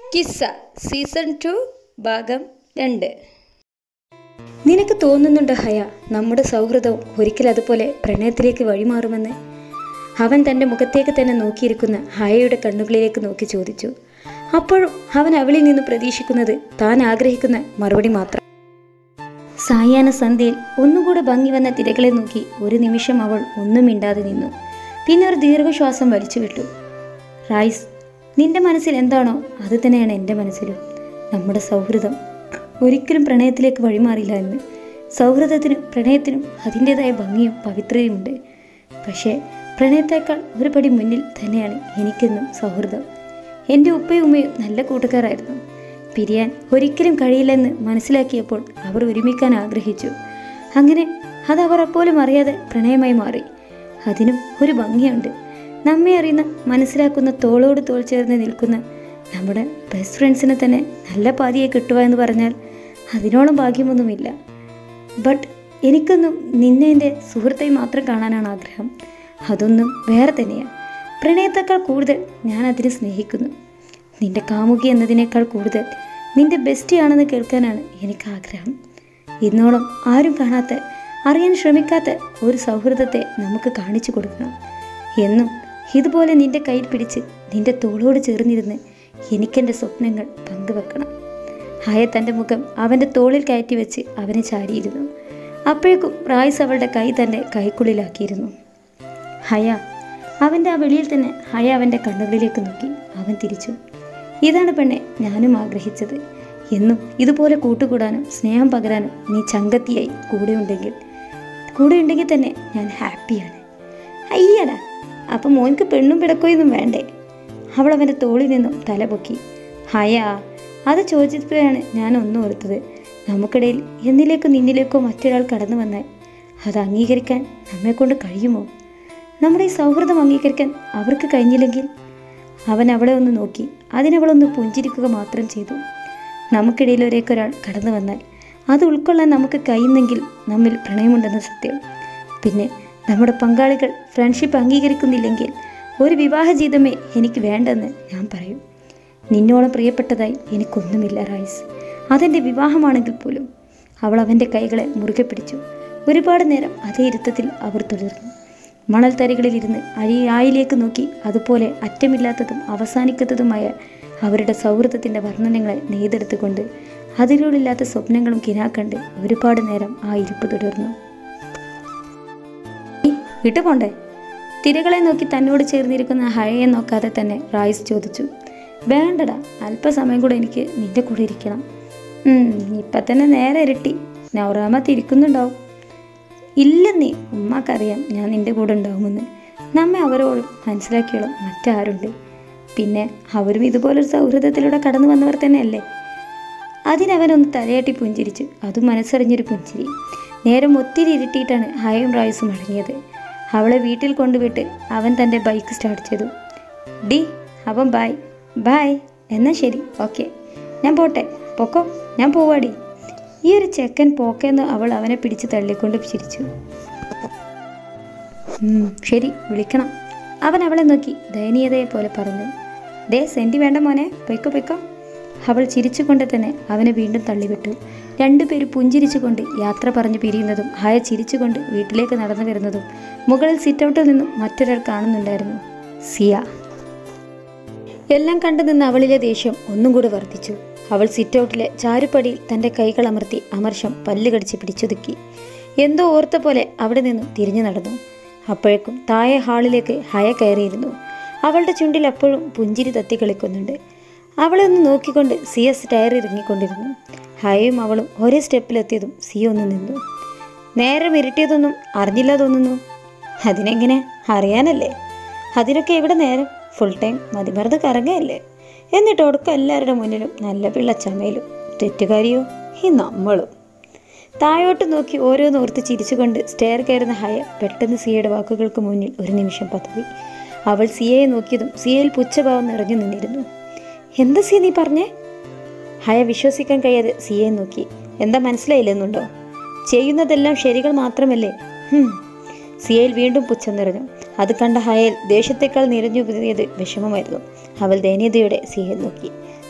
കിസ്സ season two ഭാഗം രണ്ട് നിനക്ക് തോന്നുന്നുണ്ടോ ഹയ നമ്മുടെ സൗഹൃദവും ഒരിക്കൽ അതുപോലെ പ്രണയത്തിലേക്ക് വഴിമാറുമെന്ന് അവൻ തൻ്റെ മുഖത്തേക്ക് തന്നെ നോക്കിയിരിക്കുന്ന ഹയയുടെ കണ്ണുകളിലേക്ക് നോക്കി ചോദിച്ചു അപ്പോഴും അവൻ അവളിൽ നിന്ന് പ്രതീക്ഷിക്കുന്നത് താൻ ആഗ്രഹിക്കുന്ന മറുപടി മാത്രം സായാഹ്ന സന്ധ്യയിൽ ഒന്നുകൂടെ ഭംഗി വന്ന തിരകളെ നോക്കി ഒരു നിമിഷം അവൾ ഒന്നും മിണ്ടാതെ നിന്നു പിന്നെ ഒരു ദീർഘശ്വാസം വലിച്ചു വിട്ടു റൈസ് നിന്റെ മനസ്സിൽ എന്താണോ അത് തന്നെയാണ് എൻ്റെ മനസ്സിലും നമ്മുടെ സൗഹൃദം ഒരിക്കലും പ്രണയത്തിലേക്ക് വഴിമാറില്ല എന്ന് സൗഹൃദത്തിനും പ്രണയത്തിനും അതിൻ്റെതായ ഭംഗിയും പവിത്രതയുമുണ്ട് പക്ഷേ പ്രണയത്തേക്കാൾ ഒരു പടി മുന്നിൽ തന്നെയാണ് എനിക്കെന്നും സൗഹൃദം എൻ്റെ ഉപ്പയും ഉമ്മയും നല്ല കൂട്ടുകാരായിരുന്നു പിരിയാൻ ഒരിക്കലും കഴിയില്ലെന്ന് മനസ്സിലാക്കിയപ്പോൾ അവർ ഒരുമിക്കാൻ ആഗ്രഹിച്ചു അങ്ങനെ അത് അവർ അപ്പോലും അറിയാതെ പ്രണയമായി മാറി അതിനും ഒരു ഭംഗിയുണ്ട് നമ്മെ അറിയുന്ന മനസ്സിലാക്കുന്ന തോളോട് തോൾ ചേർന്ന് നിൽക്കുന്ന നമ്മുടെ ബെസ്റ്റ് ഫ്രണ്ട്സിനെ തന്നെ നല്ല പാതിയെ കിട്ടുക എന്ന് പറഞ്ഞാൽ അതിനോളം ഭാഗ്യമൊന്നുമില്ല ബട്ട് എനിക്കൊന്നും നിന്നെ എൻ്റെ സുഹൃത്തായി മാത്രം കാണാനാണ് ആഗ്രഹം അതൊന്നും വേറെ തന്നെയാണ് പ്രണയത്തേക്കാൾ കൂടുതൽ ഞാൻ അതിനെ സ്നേഹിക്കുന്നു നിന്റെ കാമുകി എന്നതിനേക്കാൾ കൂടുതൽ നിന്റെ ബെസ്റ്റിയാണെന്ന് കേൾക്കാനാണ് എനിക്ക് ആഗ്രഹം ഇന്നോളം ആരും കാണാത്ത അറിയാൻ ശ്രമിക്കാത്ത ഒരു സൗഹൃദത്തെ നമുക്ക് കാണിച്ചു കൊടുക്കണം എന്നും ഇതുപോലെ നിന്റെ കയ്യിൽ പിടിച്ച് നിന്റെ തോളോട് ചേർന്നിരുന്ന് എനിക്കെൻ്റെ സ്വപ്നങ്ങൾ പങ്കുവെക്കണം ഹായ തൻ്റെ മുഖം അവൻ്റെ തോളിൽ കയറ്റി വെച്ച് അവനെ ചാരിയിരുന്നു അപ്പോഴേക്കും റായ്സ് അവളുടെ കൈ തൻ്റെ കൈക്കുള്ളിലാക്കിയിരുന്നു ഹയ അവൻ്റെ ആ വെളിയിൽ തന്നെ ഹയ അവൻ്റെ കണ്ണുകളിലേക്ക് നോക്കി അവൻ തിരിച്ചു ഇതാണ് പെണ്ണെ ഞാനും ആഗ്രഹിച്ചത് എന്നും ഇതുപോലെ കൂട്ടുകൂടാനും സ്നേഹം പകരാനും നീ ചങ്കത്തിയായി കൂടെയുണ്ടെങ്കിൽ കൂടെയുണ്ടെങ്കിൽ തന്നെ ഞാൻ ഹാപ്പിയാണ് അയ്യടാ അപ്പം മോൻക്ക് പെണ്ണും പിടക്കോയൊന്നും വേണ്ടേ അവൾ അവൻ്റെ തോളിൽ നിന്നും തല പൊക്കി ഹയാ അത് ചോദിച്ചപ്പോഴാണ് ഞാൻ ഒന്നും ഓർത്തത് നമുക്കിടയിൽ എന്നിലേക്കോ നിന്നിലേക്കോ മറ്റൊരാൾ കടന്നു വന്നാൽ അത് അംഗീകരിക്കാൻ നമ്മെക്കൊണ്ട് കഴിയുമോ നമ്മുടെ ഈ സൗഹൃദം അംഗീകരിക്കാൻ അവർക്ക് കഴിഞ്ഞില്ലെങ്കിൽ അവൻ അവളെ ഒന്ന് നോക്കി അതിനവളൊന്ന് പുഞ്ചിരിക്കുക മാത്രം ചെയ്തു നമുക്കിടയിൽ ഒരേക്കൊരാൾ കടന്നു വന്നാൽ അത് ഉൾക്കൊള്ളാൻ നമുക്ക് കഴിയുന്നെങ്കിൽ നമ്മിൽ പ്രണയമുണ്ടെന്ന് സത്യം പിന്നെ നമ്മുടെ പങ്കാളികൾ ഫ്രണ്ട്ഷിപ്പ് അംഗീകരിക്കുന്നില്ലെങ്കിൽ ഒരു വിവാഹ ജീവിതമേ എനിക്ക് വേണ്ടെന്ന് ഞാൻ പറയും നിന്നോളം പ്രിയപ്പെട്ടതായി എനിക്കൊന്നുമില്ല റൈസ് അതെൻ്റെ വിവാഹമാണെങ്കിൽ പോലും അവൾ അവൻ്റെ കൈകളെ മുറുകെ പിടിച്ചു ഒരുപാട് നേരം അതേ ഇരുത്തത്തിൽ അവർ തുടർന്നു മണൽത്തരികളിലിരുന്ന് അഴി ആയിലേക്ക് നോക്കി അതുപോലെ അറ്റമില്ലാത്തതും അവസാനിക്കാത്തതുമായ അവരുടെ സൗഹൃദത്തിൻ്റെ വർണ്ണനങ്ങളെ നെയ്തെടുത്തുകൊണ്ട് അതിരുകളില്ലാത്ത സ്വപ്നങ്ങളും കിനാക്കണ്ട് ഒരുപാട് നേരം ആ ഇരിപ്പ് തുടർന്നു വീട്ടു പോണ്ടേ തിരകളെ നോക്കി തന്നോട് ചേർന്നിരിക്കുന്ന ഹയയെ നോക്കാതെ തന്നെ റായിസ് ചോദിച്ചു വേണ്ടടാ അല്പസമയം കൂടെ എനിക്ക് നിന്റെ കൂടെ ഇരിക്കണം ഉം, ഇപ്പം തന്നെ നേരെ ഇരട്ടി നൗറാമത്ത് ഇരിക്കുന്നുണ്ടാവും ഇല്ലെന്നേ ഉമ്മക്കറിയാം ഞാൻ നിന്റെ കൂടെ ഉണ്ടാവുമെന്ന് നമ്മെ അവരോടും മനസ്സിലാക്കിയോളും മറ്റാരുണ്ട് പിന്നെ അവരും ഇതുപോലൊരു സൗഹൃദത്തിലൂടെ കടന്നു വന്നവർ തന്നെയല്ലേ അതിനവനൊന്ന് തലയാട്ടി പുഞ്ചിരിച്ചു അതും മനസ്സറിഞ്ഞൊരു പുഞ്ചിരി നേരം ഒത്തിരി ഇരുട്ടിയിട്ടാണ് ഹയയും റായിസും മടങ്ങിയത് അവളെ വീട്ടിൽ കൊണ്ടുവിട്ട് അവൻ തൻ്റെ ബൈക്ക് സ്റ്റാർട്ട് ചെയ്തു ഡി അവൻ ബായ് ബായ് എന്നാൽ ശരി ഓക്കെ ഞാൻ പോട്ടെ പൊക്കോ ഞാൻ പോവാടി ഈ ഒരു ചെക്കൻ പോക്കെന്ന് അവൾ അവനെ പിടിച്ച് തള്ളിക്കൊണ്ട് ചിരിച്ചു ഉം, ശരി വിളിക്കണം അവൻ അവളെ നോക്കി ദയനീയതയെ പോലെ പറഞ്ഞു ദേ സെൻറ്റി വേണ്ട മോനെ പൊയ്ക്കോ പൊയ്ക്കോ അവൾ ചിരിച്ചുകൊണ്ട് തന്നെ അവനെ വീണ്ടും തള്ളിവിട്ടു രണ്ടുപേരും പുഞ്ചിരിച്ചുകൊണ്ട് യാത്ര പറഞ്ഞു പിരിയുന്നതും ഹായ ചിരിച്ചുകൊണ്ട് വീട്ടിലേക്ക് നടന്നു വരുന്നതും മുകളിൽ സിറ്റൗട്ടിൽ നിന്നും മറ്റൊരാൾ കാണുന്നുണ്ടായിരുന്നു സിയ എല്ലാം കണ്ടു നിന്ന് അവളിലെ ദേഷ്യം ഒന്നും കൂടി വർദ്ധിച്ചു അവൾ സിറ്റൗട്ടിലെ ചാരുപടിയിൽ തൻ്റെ കൈകൾ അമർത്തി അമർഷം പല്ല് കടിച്ച് പിടിച്ചൊതുക്കി എന്തോ ഓർത്ത പോലെ അവിടെ നിന്നും തിരിഞ്ഞു നടന്നു അപ്പോഴേക്കും താഴെ ഹാളിലേക്ക് ഹയ കയറിയിരുന്നു അവളുടെ ചുണ്ടിൽ അപ്പോഴും പുഞ്ചിരി തത്തി കളിക്കുന്നുണ്ട് അവളെ ഒന്ന് നോക്കിക്കൊണ്ട് സിയ സ്റ്റയർ ഇറങ്ങിക്കൊണ്ടിരുന്നു ഹയയും അവളും ഒരേ സ്റ്റെപ്പിലെത്തിയതും സിയ ഒന്ന് നിന്നു നേരം ഇരട്ടിയതൊന്നും അറിഞ്ഞില്ല തോന്നുന്നു അതിനെങ്ങനെ അറിയാനല്ലേ അതിനൊക്കെ എവിടെ നേരം ഫുൾ ടൈം മതിമറന്ന് കറങ്ങയല്ലേ എന്നിട്ട് ഒടുക്കം എല്ലാവരുടെ മുന്നിലും നല്ല പിള്ളച്ചമയിലും തെറ്റുകാരിയോ ഈ നമ്മളും താഴോട്ട് നോക്കി ഓരോന്ന് ഓർത്ത് ചിരിച്ചുകൊണ്ട് സ്റ്റെയർ കയറുന്ന ഹയ പെട്ടെന്ന് സിയയുടെ വാക്കുകൾക്ക് മുന്നിൽ ഒരു നിമിഷം പതറി അവൾ സിയയെ നോക്കിയതും സിയയിൽ പുച്ഛഭാവം നിറഞ്ഞു നിന്നിരുന്നു എന്താ സിയ നീ പറഞ്ഞേ ഹയ വിശ്വസിക്കാൻ കഴിയാതെ സിയയെ നോക്കി എന്താ മനസ്സിലായില്ലെന്നുണ്ടോ ചെയ്യുന്നതെല്ലാം ശരികൾ മാത്രമല്ലേ ഹും. സിയയിൽ വീണ്ടും പുച്ഛം നിറഞ്ഞു അത് കണ്ട ഹയൽ ദേഷ്യത്തെക്കാൾ നിറഞ്ഞു പുതിയത് വിഷമമായിരുന്നു അവൾ ദയനീയതയോടെ സിയയെ നോക്കി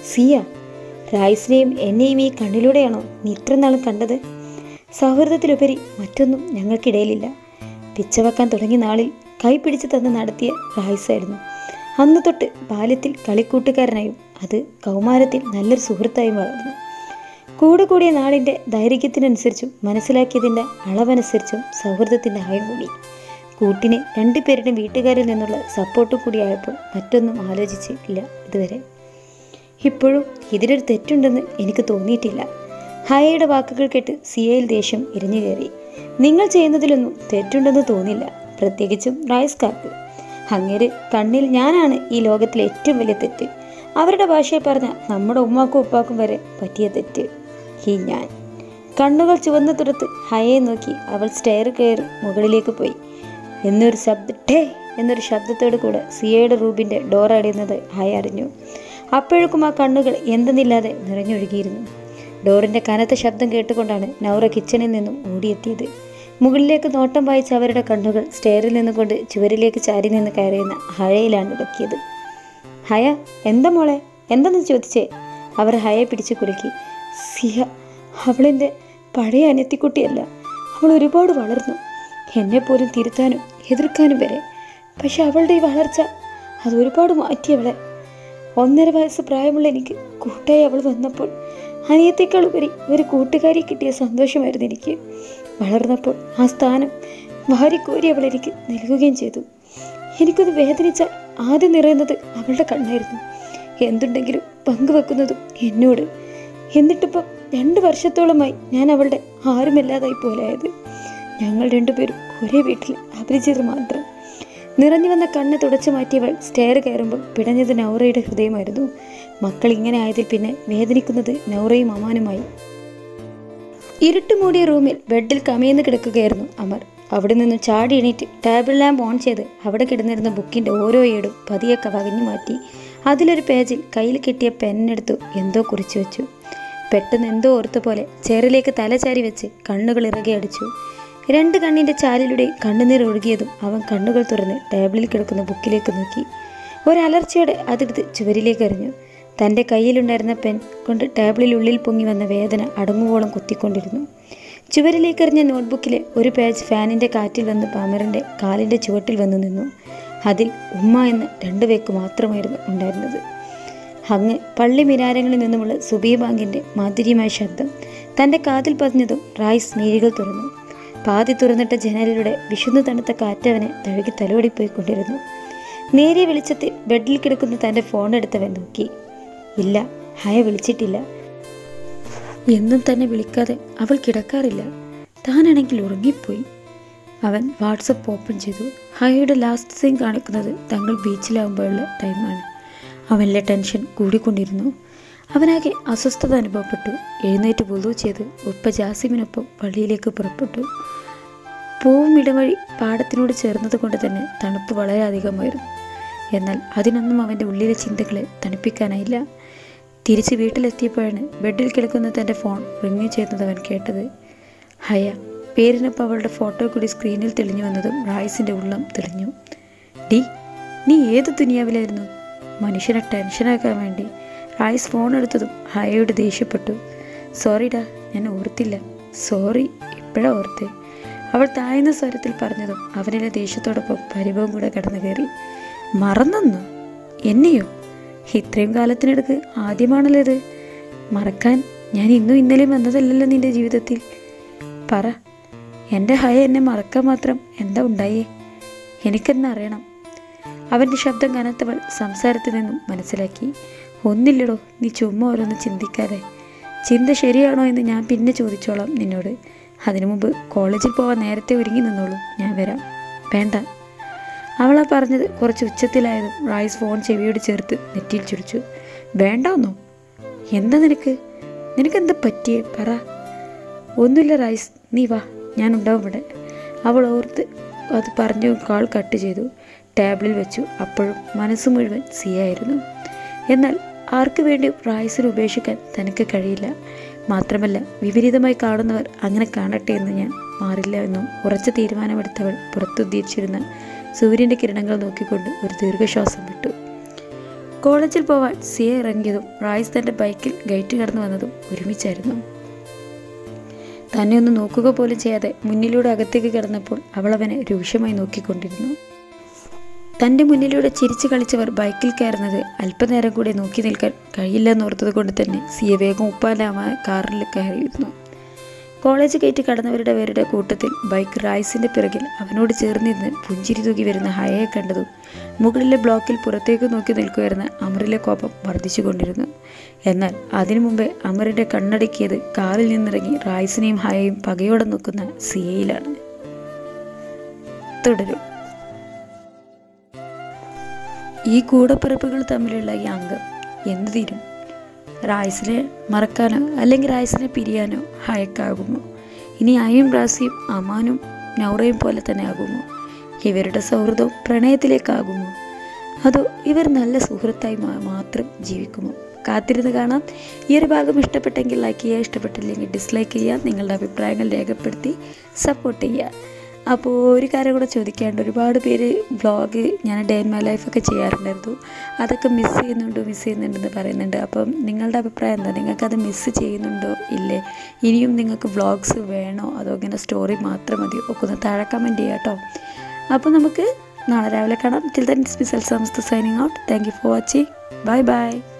സിയ റൈസിനെയും എന്നെയും ഈ കണ്ണിലൂടെയാണോ നീ ഇത്ര നാളും കണ്ടത് സൗഹൃദത്തിലുപരി മറ്റൊന്നും ഞങ്ങൾക്കിടയിലില്ല പിച്ചവെക്കാൻ തുടങ്ങിയ നാളിൽ കൈ പിടിച്ച് തന്ന് നടത്തിയ റായിസായിരുന്നു അന്ന് തൊട്ട് ബാല്യത്തിൽ കളിക്കൂട്ടുകാരനായും അത് കൗമാരത്തിൽ നല്ലൊരു സുഹൃത്തായും വളർന്നു കൂടെ കൂടിയ നാളിൻ്റെ ദൈർഘ്യത്തിനനുസരിച്ചും മനസ്സിലാക്കിയതിൻ്റെ അളവനുസരിച്ചും സൗഹൃദത്തിൻ്റെ ആയം കൂടി കൂട്ടിന് രണ്ടുപേരുടെ വീട്ടുകാരിൽ നിന്നുള്ള സപ്പോർട്ടും കൂടി ആയപ്പോൾ മറ്റൊന്നും ആലോചിച്ചില്ല ഇതുവരെ ഇപ്പോഴും ഇതിലൊരു തെറ്റുണ്ടെന്ന് എനിക്ക് തോന്നിയിട്ടില്ല ഹയയുടെ വാക്കുകൾ കേട്ട് സിയയിൽ ദേഷ്യം ഇരഞ്ഞു കയറി നിങ്ങൾ ചെയ്യുന്നതിലൊന്നും തെറ്റുണ്ടെന്ന് തോന്നില്ല പ്രത്യേകിച്ചും റൈസ്കാർക്ക് അങ്ങേര് കണ്ണിൽ ഞാനാണ് ഈ ലോകത്തിലെ ഏറ്റവും വലിയ തെറ്റ് അവരുടെ ഭാഷയിൽ പറഞ്ഞ നമ്മുടെ ഉമ്മാക്കും ഉപ്പാക്കും വരെ പറ്റിയ തെറ്റ് ഈ ഞാൻ കണ്ണുകൾ ചുവന്ന തുറത്ത് ഹയയെ നോക്കി അവൾ സ്റ്റെയർ കയറി മുകളിലേക്ക് പോയി എന്നൊരു ശബ്ദ ടേ എന്നൊരു ശബ്ദത്തോട് കൂടെ സിയയുടെ റൂബിൻ്റെ ഡോർ അടയുന്നത് ഹയ അറിഞ്ഞു അപ്പോഴേക്കും ആ കണ്ണുകൾ എന്തെന്നില്ലാതെ നിറഞ്ഞൊഴുകിയിരുന്നു ഡോറിൻ്റെ കനത്ത ശബ്ദം കേട്ടുകൊണ്ടാണ് നൗറ കിച്ചണിൽ നിന്നും ഓടിയെത്തിയത് മുകളിലേക്ക് നോട്ടം വായിച്ച അവരുടെ കണ്ണുകൾ സ്റ്റെയറിൽ നിന്നുകൊണ്ട് ചുവരിലേക്ക് ചാരി നിന്ന് കയറിയുന്ന ഹഴയിലാണ് ഉടക്കിയത് ഹയ എന്താ മോളെ എന്താന്ന് ചോദിച്ചേ അവർ ഹയെ പിടിച്ചു കുലുക്കി സിയ അവളെൻ്റെ പഴയ അനിയത്തിക്കുട്ടിയല്ല അവൾ ഒരുപാട് വളർന്നു എന്നെപ്പോലും തിരുത്താനും എതിർക്കാനും വരെ പക്ഷെ അവളുടെ ഈ വളർച്ച അത് ഒരുപാട് മാറ്റിയവളെ ഒന്നര വയസ്സ് പ്രായമുള്ള എനിക്ക് കൂട്ടായി അവൾ വന്നപ്പോൾ അനിയത്തേക്കാൾ ഉപരി ഒരു കൂട്ടുകാരി കിട്ടിയ സന്തോഷമായിരുന്നു എനിക്ക് വളർന്നപ്പോൾ ആ സ്ഥാനം വാരിക്കോരി അവൾ എനിക്ക് നൽകുകയും ചെയ്തു എനിക്കത് വേദനിച്ചാൽ ആദ്യം നിറയുന്നത് അവളുടെ കണ്ണായിരുന്നു എന്തുണ്ടെങ്കിലും പങ്കുവെക്കുന്നതും എന്നോട് എന്നിട്ടിപ്പം രണ്ട് വർഷത്തോളമായി ഞാൻ അവളുടെ ആരുമില്ലാതായി പോലായത് ഞങ്ങൾ രണ്ടുപേരും ഒരേ വീട്ടിൽ അപരിചിതർ മാത്രം നിറഞ്ഞു വന്ന കണ്ണ് തുടച്ചു മാറ്റിയവൾ സ്റ്റെയർ കയറുമ്പോൾ പിടഞ്ഞത് നൗറയുടെ ഹൃദയമായിരുന്നു മക്കൾ ഇങ്ങനെ ആയതിൽ പിന്നെ വേദനിക്കുന്നത് നൗറയും അമാനുമായി ഇരുട്ട് മൂടിയ റൂമിൽ ബെഡിൽ കമിഴ്ന്ന് കിടക്കുകയായിരുന്നു അമർ അവിടെ നിന്നും ചാടി എണീറ്റ് ടേബിൾ ലാമ്പ് ഓൺ ചെയ്ത് അവിടെ കിടന്നിരുന്ന ബുക്കിൻ്റെ ഓരോ ഏടും പതിയെ വകഞ്ഞു മാറ്റി അതിലൊരു പേജിൽ കയ്യിൽ കിട്ടിയ പെന്നെടുത്തു എന്തോ കുറിച്ചു വെച്ചു പെട്ടെന്ന് എന്തോ ഓർത്ത പോലെ ചെയറിലേക്ക് തലചാരി വെച്ച് കണ്ണുകൾ ഇറകെ അടിച്ചു രണ്ട് കണ്ണിൻ്റെ ചാലിലൂടെ കണ്ണുനീർ ഒഴുകിയതും അവൻ കണ്ണുകൾ തുറന്ന് ടേബിളിൽ കിടക്കുന്ന ബുക്കിലേക്ക് നോക്കി ഒരലർച്ചയോടെ അതെടുത്ത് ചുവരിലേക്ക് എറിഞ്ഞു തൻ്റെ കയ്യിലുണ്ടായിരുന്ന പെൻ കൊണ്ട് ടേബിളിൽ ഉള്ളിൽ പൊങ്ങി വന്ന വേദന അടങ്ങുവോളം കുത്തിക്കൊണ്ടിരുന്നു ചുവരിലേക്ക് എറിഞ്ഞ നോട്ട്ബുക്കിലെ ഒരു പേജ് ഫാനിൻ്റെ കാറ്റിൽ വന്ന് പാമറിൻ്റെ കാലിൻ്റെ ചുവട്ടിൽ വന്നു നിന്നു അതിൽ ഉമ്മ എന്ന് രണ്ട് വേക്ക് മാത്രമായിരുന്നു ഉണ്ടായിരുന്നത് അങ്ങ് പള്ളി മിനാരങ്ങളിൽ നിന്നുമുള്ള സുബീ ബാങ്കിൻ്റെ മാധുര്യമായ ശബ്ദം തൻ്റെ കാതിൽ പതിഞ്ഞതും റായ്സ് മിഴികൾ തുറന്നു പാതി തുറന്നിട്ട ജനലിലൂടെ വിശുന്നു തണുത്ത കാറ്റവനെ തഴുകി തലോടിപ്പോയിക്കൊണ്ടിരുന്നു നേരിയ വെളിച്ചത്തിൽ ബെഡിൽ കിടക്കുന്ന തൻ്റെ ഫോൺ എടുത്തവൻ നോക്കി ഇല്ല ഹയ വിളിച്ചിട്ടില്ല എന്നും തന്നെ വിളിക്കാതെ അവൾ കിടക്കാറില്ല താനാണെങ്കിൽ ഉറങ്ങിപ്പോയി അവൻ വാട്സപ്പ് ഓപ്പൺ ചെയ്തു ഹയയുടെ ലാസ്റ്റ് സീൻ കാണിക്കുന്നത് തങ്ങൾ ബീച്ചിലാകുമ്പോഴുള്ള ടൈമാണ് അവനിലെ ടെൻഷൻ കൂടിക്കൊണ്ടിരുന്നു അവനാകെ അസ്വസ്ഥത അനുഭവപ്പെട്ടു എഴുന്നേറ്റ് വുളു ചെയ്ത് ഉപ്പ ജാസിമിനൊപ്പം പള്ളിയിലേക്ക് പുറപ്പെട്ടു പൂവും ഇടവഴി പാടത്തിനോട് ചേർന്നത് കൊണ്ട് തന്നെ തണുപ്പ് വളരെ അധികമായിരുന്നു എന്നാൽ അതിനൊന്നും അവൻ്റെ ഉള്ളിലെ ചിന്തകളെ തണുപ്പിക്കാനായില്ല തിരിച്ച് വീട്ടിലെത്തിയപ്പോഴാണ് ബെഡിൽ കിടക്കുന്ന തൻ്റെ ഫോൺ റിങ് ചെയ്യുന്നത് അവൻ കേട്ടത് ഹയ പേരിനൊപ്പം അവളുടെ ഫോട്ടോ കൂടി സ്ക്രീനിൽ തെളിഞ്ഞു വന്നതും റായ്സിൻ്റെ ഉള്ളം തെളിഞ്ഞു ഡി നീ ഏത് ദുനിയാവിലായിരുന്നു മനുഷ്യനെ ടെൻഷനാക്കാൻ വേണ്ടി റായ്സ് ഫോൺ എടുത്തതും ഹയയോട് ദേഷ്യപ്പെട്ടു സോറിടാ ഞാൻ ഓർത്തില്ല സോറി ഇപ്പോഴാ ഓർത്തേ അവൾ താഴ്ന്ന സ്വരത്തിൽ പറഞ്ഞതും അവനിലെ ദേഷ്യത്തോടൊപ്പം പരിഭവം കൂടെ കടന്നു കയറി മറന്നെന്നോ എന്നെയോ ഇത്രയും കാലത്തിനടുക്ക് ആദ്യമാണല്ലോ ഇത് മറക്കാൻ ഞാൻ ഇന്നും ഇന്നലെയും വന്നതല്ലല്ലോ നിന്റെ ജീവിതത്തിൽ പറ എൻ്റെ ഹയ എന്നെ മറക്കാൻ മാത്രം എന്താ ഉണ്ടായേ എനിക്കെന്ന് അറിയണം അവൻ്റെ ശബ്ദം കനത്തവൾ സംസാരത്തിൽ നിന്നും മനസ്സിലാക്കി ഒന്നില്ലടോ നീ ചുമ്മാ ഓരോന്ന് ചിന്തിക്കാതെ ചിന്ത ശരിയാണോ എന്ന് ഞാൻ പിന്നെ ചോദിച്ചോളാം നിന്നോട് അതിനു മുമ്പ് കോളേജിൽ പോവാൻ നേരത്തെ ഒരുങ്ങി നിന്നോളൂ ഞാൻ വരാം വേണ്ട അവളാ പറഞ്ഞത് കുറച്ച് ഉച്ചത്തിലായതും റൈസ് ഫോൺ ചെവിയോട് ചേർത്ത് നെറ്റിയിൽ ചുടിച്ചു വേണ്ടാന്നോ എന്താ നിനക്ക് നിനക്കെന്താ പറ്റിയേ പറ ഒന്നുമില്ല റൈസ് നീ വാ ഞാൻ ഉണ്ടാവും ഇവിടെ അവൾ ഓർത്ത് അത് പറഞ്ഞു കാൾ കട്ട് ചെയ്തു ടേബിളിൽ വെച്ചു അപ്പോഴും മനസ്സ് മുഴുവൻ സിയായിരുന്നു എന്നാൽ ആർക്കു വേണ്ടി റൈസിനെ ഉപേക്ഷിക്കാൻ തനിക്ക് കഴിയില്ല മാത്രമല്ല വിപരീതമായി കാണുന്നവർ അങ്ങനെ കാണട്ടെ എന്ന് ഞാൻ മാറില്ല എന്നും ഉറച്ച തീരുമാനമെടുത്തവൾ പുറത്തുദ്ദേശിച്ചിരുന്ന സൂര്യൻ്റെ കിരണങ്ങൾ നോക്കിക്കൊണ്ട് ഒരു ദീർഘശ്വാസം വിട്ടു കോളേജിൽ പോവാൻ സിയ ഇറങ്ങിയതും റായിസ് തൻ്റെ ബൈക്കിൽ ഗേറ്റ് കടന്നു വന്നതും ഒരുമിച്ചായിരുന്നു തന്നെ ഒന്ന് നോക്കുക പോലും ചെയ്യാതെ മുന്നിലൂടെ അകത്തേക്ക് കിടന്നപ്പോൾ അവൾ അവനെ രൂക്ഷമായി നോക്കിക്കൊണ്ടിരുന്നു തൻ്റെ മുന്നിലൂടെ ചിരിച്ചു കളിച്ചവർ ബൈക്കിൽ കയറുന്നത് അല്പനേരം കൂടെ നോക്കി നിൽക്കാൻ കഴിയില്ലെന്നോർത്തത് കൊണ്ട് തന്നെ സിയ വേഗം ഉപ്പാലാമായ കാറിൽ കയറിയിരുന്നു കോളേജ് ഗേറ്റ് കടന്നവരുടെ പേരുടെ കൂട്ടത്തിൽ ബൈക്ക് റായ്സിൻ്റെ പിറകിൽ അവനോട് ചേർന്നിരുന്ന് പുഞ്ചിരി തൂക്കി വരുന്ന ഹയയെ കണ്ടതും മുകളിലെ ബ്ലോക്കിൽ പുറത്തേക്ക് നോക്കി നിൽക്കുമായിരുന്ന അമറിലെ കോപം വർദ്ധിച്ചുകൊണ്ടിരുന്നു എന്നാൽ അതിനു മുമ്പേ അമറിൻ്റെ കണ്ണടക്കിയത് കാറിൽ നിന്നിറങ്ങി റായ്സിനെയും ഹയയും പകയോടെ നോക്കുന്ന സിയയിലാണ് തുടരും ഈ കൂടപ്പിറപ്പുകൾ തമ്മിലുള്ള ഈ അംഗം എന്തു തീരും റായ്സിനെ മറക്കാനോ അല്ലെങ്കിൽ റായ്സിനെ പിരിയാനോ ഹയക്കാകുമോ ഇനി അയും റാസിയും അമാനും നൗറയും പോലെ തന്നെ ആകുമോ ഇവരുടെ സൗഹൃദം പ്രണയത്തിലേക്കാകുമോ അതോ ഇവർ നല്ല സുഹൃത്തായി മാ- മാത്രം ജീവിക്കുമോ കാത്തിരുന്ന് കാണാം ഈ ഒരു ഭാഗം ഇഷ്ടപ്പെട്ടെങ്കിൽ ലൈക്ക് ചെയ്യുക ഇഷ്ടപ്പെട്ടില്ലെങ്കിൽ ഡിസ്ലൈക്ക് ചെയ്യുക നിങ്ങളുടെ അഭിപ്രായങ്ങൾ രേഖപ്പെടുത്തി സപ്പോർട്ട് ചെയ്യുക അപ്പോൾ ഒരു കാര്യം കൂടെ ചോദിക്കാണ്ട് ഒരുപാട് പേര് വ്ളോഗ് ഞാൻ ഡേ ഇൻ മൈ ലൈഫൊക്കെ ചെയ്യാറുണ്ടായിരുന്നു അതൊക്കെ മിസ് ചെയ്യുന്നുണ്ടോ മിസ് ചെയ്യുന്നുണ്ടെന്ന് പറയുന്നുണ്ട് അപ്പം നിങ്ങളുടെ അഭിപ്രായം എന്താ നിങ്ങൾക്കത് മിസ് ചെയ്യുന്നുണ്ടോ ഇല്ലേ ഇനിയും നിങ്ങൾക്ക് വ്ളോഗ്സ് വേണോ അതോ ഇങ്ങനെ സ്റ്റോറി മാത്രം മതിയോ ഒക്കെ ഒന്ന് താഴെ കമൻറ്റ് ചെയ്യാം കേട്ടോ അപ്പോൾ നമുക്ക് നാളെ രാവിലെ കാണാം ടിൽ ദൻ ഇറ്റ്സ് ബി സെൽ സമസ്ത signing out thank you for watching bye by